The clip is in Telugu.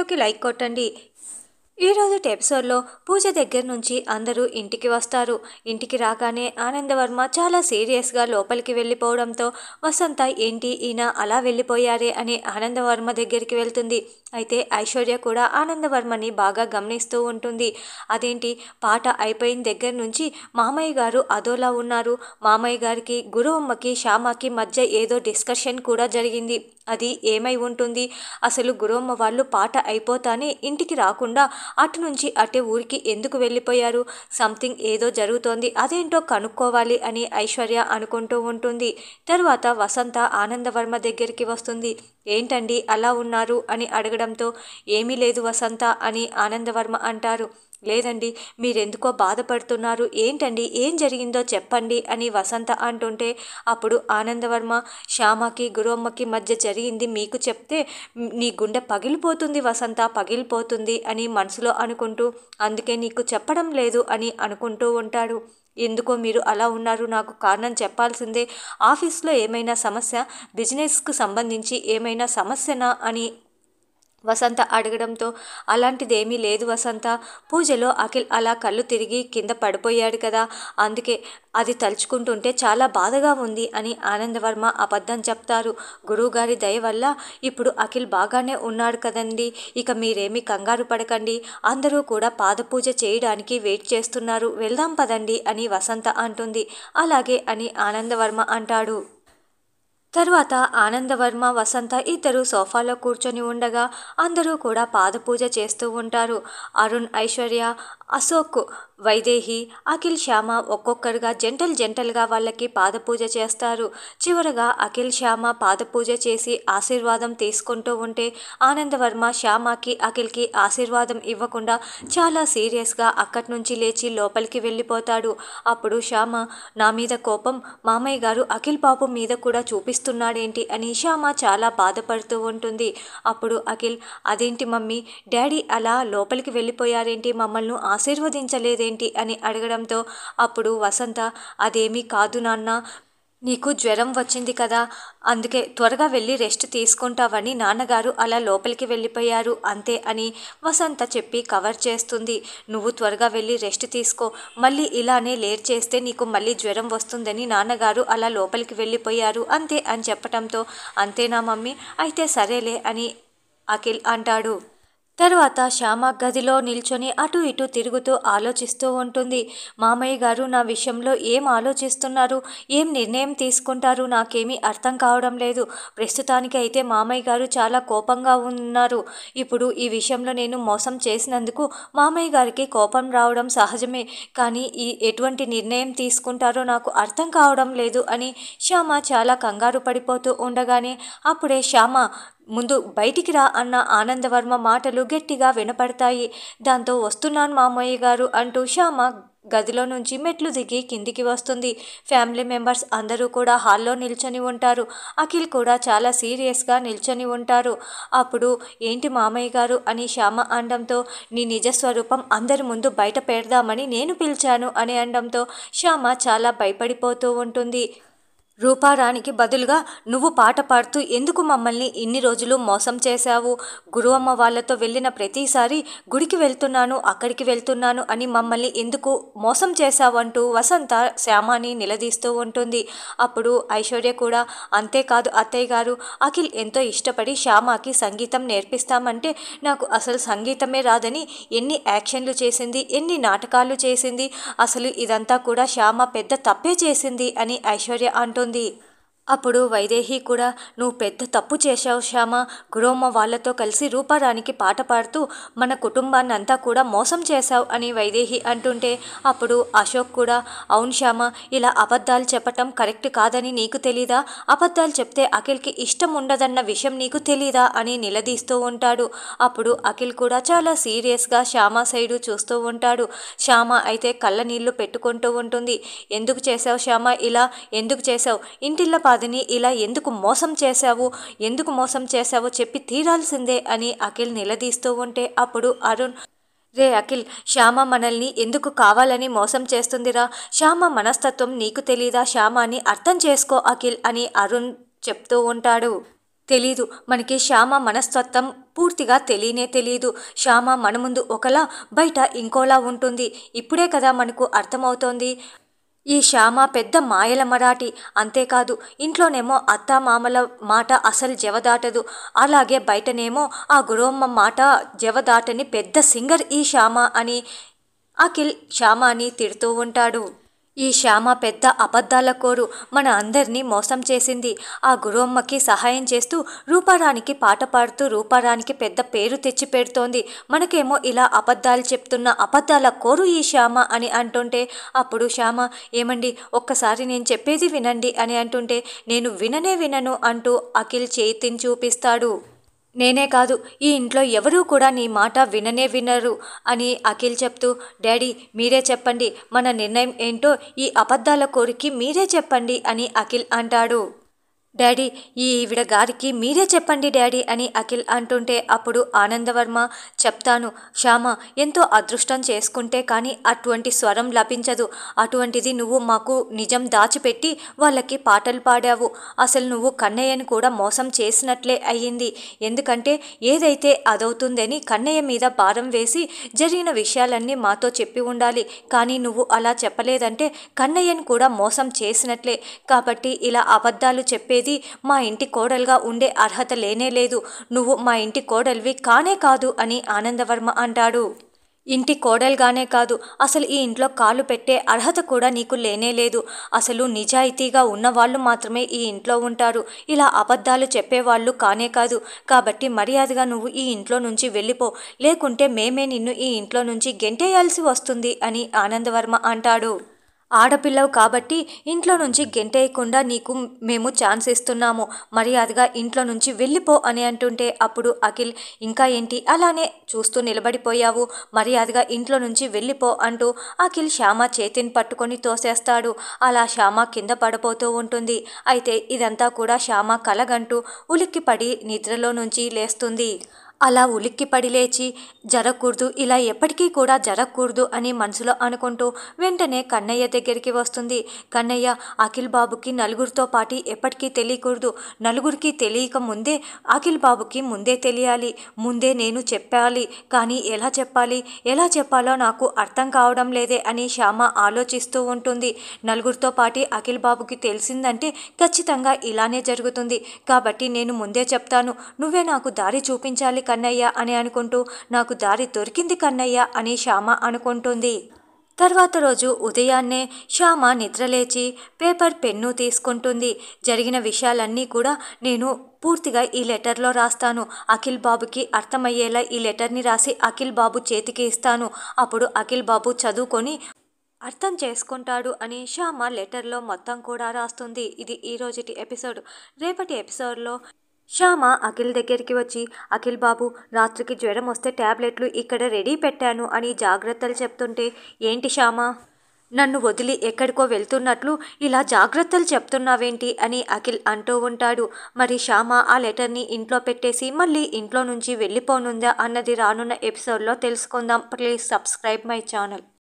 వీడియోకి లైక్ కొట్టండి ఈరోజు ఎపిసోడ్లో పూజ దగ్గర నుంచి అందరూ ఇంటికి వస్తారు ఇంటికి రాగానే ఆనందవర్మ చాలా సీరియస్గా లోపలికి వెళ్ళిపోవడంతో వసంత ఏంటి ఈయన అలా వెళ్ళిపోయారే అని ఆనందవర్మ దగ్గరికి వెళ్తుంది అయితే ఐశ్వర్య కూడా ఆనందవర్మని బాగా గమనిస్తూ ఉంటుంది అదేంటి పాట అయిపోయిన దగ్గర నుంచి మామయ్య గారు అదోలా ఉన్నారు మామయ్య గారికి గురువమ్మకి శ్యామకి మధ్య ఏదో డిస్కషన్ కూడా జరిగింది అది ఏమై ఉంటుంది అసలు గురువమ్మ వాళ్ళు పాట అయిపోతానే ఇంటికి రాకుండా అటు నుంచి అటే ఊరికి ఎందుకు వెళ్ళిపోయారు సంథింగ్ ఏదో జరుగుతోంది అదేంటో కనుక్కోవాలి అని ఐశ్వర్య అనుకుంటూ ఉంటుంది తరువాత వసంత ఆనందవర్మ దగ్గరికి వస్తుంది ఏంటండి అలా ఉన్నారు అని అడగడంతో ఏమీ లేదు వసంత అని ఆనందవర్మ అంటారు లేదండి మీరెందుకో బాధపడుతున్నారు ఏంటండి ఏం జరిగిందో చెప్పండి అని వసంత అంటుంటే అప్పుడు ఆనందవర్మ శ్యామకి గురమ్మకి మధ్య జరిగింది మీకు చెప్తే నీ గుండె పగిలిపోతుంది వసంత పగిలిపోతుంది అని మనసులో అనుకుంటూ అందుకే నీకు చెప్పడం లేదు అని అనుకుంటూ ఉంటాడు ఎందుకో మీరు అలా ఉన్నారు నాకు కారణం చెప్పాల్సిందే ఆఫీస్లో ఏమైనా సమస్య బిజినెస్కు సంబంధించి ఏమైనా సమస్యనా అని వసంత అడగడంతో అలాంటిదేమీ లేదు వసంత పూజలో అఖిల్ అలా కళ్ళు తిరిగి కింద పడిపోయాడు కదా అందుకే అది తలుచుకుంటుంటే చాలా బాధగా ఉంది అని ఆనందవర్మ అబద్ధం చెప్తారు గురువుగారి దయ వల్ల ఇప్పుడు అఖిల్ బాగానే ఉన్నాడు కదండి ఇక మీరేమీ కంగారు పడకండి అందరూ కూడా పాదపూజ చేయడానికి వెయిట్ చేస్తున్నారు వెళ్దాం పదండి అని వసంత అంటుంది అలాగే అని ఆనందవర్మ అంటాడు తరువాత ఆనందవర్మ వసంత ఇద్దరు సోఫాలో కూర్చొని ఉండగా అందరూ కూడా పాదపూజ చేస్తూ ఉంటారు అరుణ్ ఐశ్వర్య అశోక్ వైదేహి అఖిల్ శ్యామ ఒక్కొక్కరుగా జంటల్ జంటల్గా వాళ్ళకి పాదపూజ చేస్తారు చివరగా అఖిల్ శ్యామ పాదపూజ చేసి ఆశీర్వాదం తీసుకుంటూ ఉంటే ఆనందవర్మ శ్యామకి అఖిల్కి ఆశీర్వాదం ఇవ్వకుండా చాలా సీరియస్గా అక్కడి నుంచి లేచి లోపలికి వెళ్ళిపోతాడు అప్పుడు శ్యామ నా మీద కోపం మామయ్య గారు అఖిల్ బాబు మీద కూడా చూపిస్తున్నాడేంటి అని శ్యామ చాలా బాధపడుతూ ఉంటుంది అప్పుడు అఖిల్ అదేంటి మమ్మీ డాడీ అలా లోపలికి వెళ్ళిపోయారేంటి మమ్మల్ని ఆశీర్వదించలేదేంటి అని అడగడంతో అప్పుడు వసంత అదేమీ కాదు నాన్న నీకు జ్వరం వచ్చింది కదా అందుకే త్వరగా వెళ్ళి రెస్ట్ తీసుకుంటావని నాన్నగారు అలా లోపలికి వెళ్ళిపోయారు అంతే అని వసంత చెప్పి కవర్ చేస్తుంది నువ్వు త్వరగా వెళ్ళి రెస్ట్ తీసుకో మళ్ళీ ఇలానే లేట్ చేస్తే నీకు మళ్ళీ జ్వరం వస్తుందని నాన్నగారు అలా లోపలికి వెళ్ళిపోయారు అంతే అని చెప్పటంతో అంతేనా మమ్మీ అయితే సరేలే అని అఖిల్ అంటాడు తర్వాత శ్యామ గదిలో నిల్చొని అటు ఇటు తిరుగుతూ ఆలోచిస్తూ ఉంటుంది మామయ్య గారు నా విషయంలో ఏం ఆలోచిస్తున్నారు ఏం నిర్ణయం తీసుకుంటారు నాకేమీ అర్థం కావడం లేదు ప్రస్తుతానికి అయితే మామయ్య గారు చాలా కోపంగా ఉన్నారు ఇప్పుడు ఈ విషయంలో నేను మోసం చేసినందుకు మామయ్య గారికి కోపం రావడం సహజమే కానీ ఈ ఎటువంటి నిర్ణయం తీసుకుంటారో నాకు అర్థం కావడం లేదు అని శ్యామ చాలా కంగారు పడిపోతూ ఉండగానే అప్పుడే శ్యామ ముందు బయటికి రా అన్న ఆనందవర్మ మాటలు గట్టిగా వినపడతాయి దాంతో వస్తున్నాను మామయ్య గారు అంటూ శ్యామ గదిలో నుంచి మెట్లు దిగి కిందికి వస్తుంది ఫ్యామిలీ మెంబర్స్ అందరూ కూడా హాల్లో నిల్చొని ఉంటారు అఖిల్ కూడా చాలా సీరియస్గా నిల్చొని ఉంటారు అప్పుడు ఏంటి మామయ్య గారు అని శ్యామ అనడంతో నీ నిజస్వరూపం అందరి ముందు బయట పెడదామని నేను పిలిచాను అని అనడంతో శ్యామ చాలా భయపడిపోతూ ఉంటుంది రూపారానికి బదులుగా నువ్వు పాట పాడుతూ ఎందుకు మమ్మల్ని ఇన్ని రోజులు మోసం చేశావు గురువమ్మ వాళ్ళతో వెళ్ళిన ప్రతిసారి గుడికి వెళ్తున్నాను అక్కడికి వెళ్తున్నాను అని మమ్మల్ని ఎందుకు మోసం చేశావంటూ వసంత శ్యామాని నిలదీస్తూ ఉంటుంది అప్పుడు ఐశ్వర్య కూడా అంతేకాదు అత్తయ్య గారు అఖిల్ ఎంతో ఇష్టపడి శ్యామకి సంగీతం నేర్పిస్తామంటే నాకు అసలు సంగీతమే రాదని ఎన్ని యాక్షన్లు చేసింది ఎన్ని నాటకాలు చేసింది అసలు ఇదంతా కూడా శ్యామ పెద్ద తప్పే చేసింది అని ఐశ్వర్య అంటుంది అప్పుడు వైదేహి కూడా నువ్వు పెద్ద తప్పు చేశావు శ్యామ గురోమ్మ వాళ్ళతో కలిసి రూపారానికి పాట పాడుతూ మన కుటుంబాన్ని అంతా కూడా మోసం చేశావు అని వైదేహి అంటుంటే అప్పుడు అశోక్ కూడా అవును శ్యామ ఇలా అబద్ధాలు చెప్పటం కరెక్ట్ కాదని నీకు తెలీదా అబద్ధాలు చెప్తే అఖిల్కి ఇష్టం ఉండదన్న విషయం నీకు తెలీదా అని నిలదీస్తూ ఉంటాడు అప్పుడు అఖిల్ కూడా చాలా సీరియస్గా శ్యామ సైడు చూస్తూ ఉంటాడు శ్యామ అయితే కళ్ళ నీళ్లు పెట్టుకుంటూ ఉంటుంది ఎందుకు చేశావు శ్యామ ఇలా ఎందుకు చేశావు ఇంటిల్ల పాదని ఇలా ఎందుకు మోసం చేశావు ఎందుకు మోసం చేశావో చెప్పి తీరాల్సిందే అని అఖిల్ నిలదీస్తూ ఉంటే అప్పుడు అరుణ్ రే అఖిల్ శ్యామ మనల్ని ఎందుకు కావాలని మోసం చేస్తుందిరా శ్యామ మనస్తత్వం నీకు తెలీదా శ్యామ అని అర్థం చేసుకో అఖిల్ అని అరుణ్ చెప్తూ ఉంటాడు తెలీదు మనకి శ్యామ మనస్తత్వం పూర్తిగా తెలియనే తెలియదు శ్యామ మన ముందు ఒకలా బయట ఇంకోలా ఉంటుంది ఇప్పుడే కదా మనకు అర్థమవుతోంది ఈ శ్యామ పెద్ద మాయల మరాఠి అంతేకాదు ఇంట్లోనేమో అత్త మామల మాట అసలు జవదాటదు అలాగే బయటనేమో ఆ గురవమ్మ మాట జవదాటని పెద్ద సింగర్ ఈ శ్యామ అని అఖిల్ శ్యామ అని తిడుతూ ఉంటాడు ఈ శ్యామ పెద్ద అబద్ధాల కోరు మన అందరినీ మోసం చేసింది ఆ గురవమ్మకి సహాయం చేస్తూ రూపారానికి పాట పాడుతూ రూపారానికి పెద్ద పేరు తెచ్చి పెడుతోంది మనకేమో ఇలా అబద్ధాలు చెప్తున్న అబద్ధాల కోరు ఈ శ్యామ అని అంటుంటే అప్పుడు శ్యామ ఏమండి ఒక్కసారి నేను చెప్పేది వినండి అని అంటుంటే నేను విననే వినను అంటూ అఖిల్ చేతిని చూపిస్తాడు నేనే కాదు ఈ ఇంట్లో ఎవరూ కూడా నీ మాట విననే వినరు అని అఖిల్ చెప్తూ డాడీ మీరే చెప్పండి మన నిర్ణయం ఏంటో ఈ అబద్ధాల కోరికి మీరే చెప్పండి అని అఖిల్ అంటాడు డాడీ ఈ ఈవిడ గారికి మీరే చెప్పండి డాడీ అని అఖిల్ అంటుంటే అప్పుడు ఆనందవర్మ చెప్తాను శ్యామ ఎంతో అదృష్టం చేసుకుంటే కానీ అటువంటి స్వరం లభించదు అటువంటిది నువ్వు మాకు నిజం దాచిపెట్టి వాళ్ళకి పాటలు పాడావు అసలు నువ్వు కన్నయ్యని కూడా మోసం చేసినట్లే అయ్యింది ఎందుకంటే ఏదైతే అదవుతుందని కన్నయ్య మీద భారం వేసి జరిగిన విషయాలన్నీ మాతో చెప్పి ఉండాలి కానీ నువ్వు అలా చెప్పలేదంటే కన్నయ్యని కూడా మోసం చేసినట్లే కాబట్టి ఇలా అబద్ధాలు చెప్పేది మా ఇంటి కోడలుగా ఉండే అర్హత లేనే లేదు నువ్వు మా ఇంటి కోడలివి కానే కాదు అని ఆనందవర్మ అంటాడు ఇంటి కోడలుగానే కాదు అసలు ఈ ఇంట్లో కాలు పెట్టే అర్హత కూడా నీకు లేనే లేదు అసలు నిజాయితీగా ఉన్నవాళ్ళు మాత్రమే ఈ ఇంట్లో ఉంటారు ఇలా అబద్ధాలు చెప్పేవాళ్ళు కానే కాదు కాబట్టి మర్యాదగా నువ్వు ఈ ఇంట్లో నుంచి వెళ్ళిపో లేకుంటే మేమే నిన్ను ఈ ఇంట్లో నుంచి గెంటేయాల్సి వస్తుంది అని ఆనందవర్మ అంటాడు ఆడపిల్లవు కాబట్టి ఇంట్లో నుంచి గెంటేయకుండా నీకు మేము ఛాన్స్ ఇస్తున్నాము మర్యాదగా ఇంట్లో నుంచి వెళ్ళిపో అని అంటుంటే అప్పుడు అఖిల్ ఇంకా ఏంటి అలానే చూస్తూ నిలబడిపోయావు మర్యాదగా ఇంట్లో నుంచి వెళ్ళిపో అంటూ అఖిల్ శ్యామ చేతిని పట్టుకొని తోసేస్తాడు అలా శ్యామ కింద పడిపోతూ ఉంటుంది అయితే ఇదంతా కూడా శ్యామ కలగంటూ ఉలిక్కిపడి నిద్రలో నుంచి లేస్తుంది అలా ఉలిక్కిపడి లేచి జరగకూడదు ఇలా ఎప్పటికీ కూడా జరగకూడదు అని మనసులో అనుకుంటూ వెంటనే కన్నయ్య దగ్గరికి వస్తుంది కన్నయ్య అఖిల్ బాబుకి నలుగురితో పాటు ఎప్పటికీ తెలియకూడదు నలుగురికి తెలియక ముందే అఖిల్ బాబుకి ముందే తెలియాలి ముందే నేను చెప్పాలి కానీ ఎలా చెప్పాలి ఎలా చెప్పాలో నాకు అర్థం కావడం లేదే అని శ్యామ ఆలోచిస్తూ ఉంటుంది నలుగురితో పాటు అఖిల్ బాబుకి తెలిసిందంటే ఖచ్చితంగా ఇలానే జరుగుతుంది కాబట్టి నేను ముందే చెప్తాను నువ్వే నాకు దారి చూపించాలి కన్నయ్య అని అనుకుంటూ నాకు దారి దొరికింది కన్నయ్య అని శ్యామ అనుకుంటుంది తర్వాత రోజు ఉదయాన్నే శ్యామ నిద్రలేచి పేపర్ పెన్ను తీసుకుంటుంది జరిగిన విషయాలన్నీ కూడా నేను పూర్తిగా ఈ లెటర్లో రాస్తాను అఖిల్ బాబుకి అర్థమయ్యేలా ఈ లెటర్ని రాసి అఖిల్ బాబు చేతికి ఇస్తాను అప్పుడు అఖిల్ బాబు చదువుకొని అర్థం చేసుకుంటాడు అని శ్యామ లెటర్లో మొత్తం కూడా రాస్తుంది ఇది ఈ రోజుటి ఎపిసోడ్ రేపటి ఎపిసోడ్లో శ్యామ అఖిల్ దగ్గరికి వచ్చి అఖిల్ బాబు రాత్రికి జ్వరం వస్తే ట్యాబ్లెట్లు ఇక్కడ రెడీ పెట్టాను అని జాగ్రత్తలు చెప్తుంటే ఏంటి శ్యామ నన్ను వదిలి ఎక్కడికో వెళ్తున్నట్లు ఇలా జాగ్రత్తలు చెప్తున్నావేంటి అని అఖిల్ అంటూ ఉంటాడు మరి శ్యామ ఆ లెటర్ని ఇంట్లో పెట్టేసి మళ్ళీ ఇంట్లో నుంచి వెళ్ళిపోనుందా అన్నది రానున్న ఎపిసోడ్లో తెలుసుకుందాం ప్లీజ్ సబ్స్క్రైబ్ మై ఛానల్